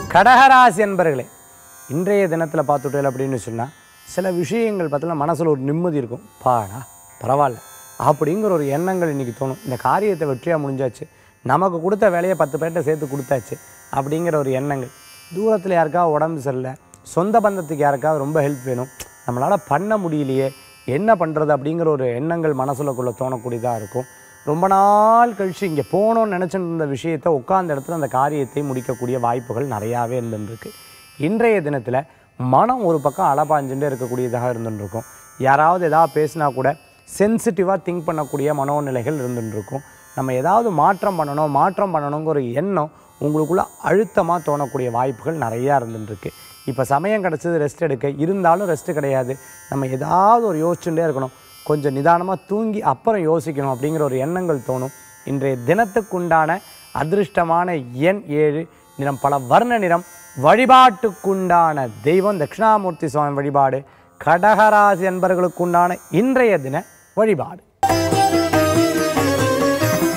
கடகராசி என்பர்களே இன்றைய தினத்தில் பார்த்துட்டேன் அப்படின்னு சொன்னால் சில விஷயங்கள் பார்த்தீங்கன்னா மனசில் ஒரு நிம்மதி இருக்கும் பாடா பரவாயில்ல அப்படிங்கிற ஒரு எண்ணங்கள் இன்றைக்கி தோணும் இந்த காரியத்தை வெற்றியாக முடிஞ்சாச்சு நமக்கு கொடுத்த வேலையை பத்து பேர்கிட்ட சேர்த்து கொடுத்தாச்சு அப்படிங்கிற ஒரு எண்ணங்கள் தூரத்தில் யாருக்காவது உடம்பு சரியில்லை சொந்த பந்தத்துக்கு யாருக்காவது ரொம்ப ஹெல்ப் வேணும் நம்மளால் பண்ண முடியலையே என்ன பண்ணுறது அப்படிங்கிற ஒரு எண்ணங்கள் மனசுலக்குள்ளே தோணக்கூடியதாக இருக்கும் ரொம்ப நாள் கழித்து இங்கே போகணும்னு நினச்சிட்டு இருந்த விஷயத்தை உட்கார்ந்த இடத்துல அந்த காரியத்தை முடிக்கக்கூடிய வாய்ப்புகள் நிறையாவே இருந்துருக்கு இன்றைய தினத்தில் மனம் ஒரு பக்கம் அலபாஞ்சுட்டே இருக்கக்கூடியதாக இருந்துருக்கும் யாராவது ஏதாவது பேசினா கூட சென்சிட்டிவாக திங்க் பண்ணக்கூடிய மனோநிலைகள் இருந்துருக்கும் நம்ம ஏதாவது மாற்றம் பண்ணணும் மாற்றம் பண்ணணுங்கிற ஒரு எண்ணம் உங்களுக்குள்ள அழுத்தமாக தோணக்கூடிய வாய்ப்புகள் நிறையா இருந்துருக்கு இப்போ சமயம் கிடச்சது ரெஸ்ட் எடுக்க இருந்தாலும் ரெஸ்ட் கிடையாது நம்ம ஏதாவது ஒரு யோசிச்சுட்டே இருக்கணும் கொஞ்சம் நிதானமாக தூங்கி அப்புறம் யோசிக்கணும் அப்படிங்கிற ஒரு எண்ணங்கள் தோணும் இன்றைய தினத்துக்குண்டான அதிர்ஷ்டமான எண் ஏழு நிறம் பல வர்ண நிறம் வழிபாட்டுக்குண்டான தெய்வம் தட்சிணாமூர்த்தி சுவாமி வழிபாடு கடகராசி என்பவர்களுக்குண்டான இன்றைய தின வழிபாடு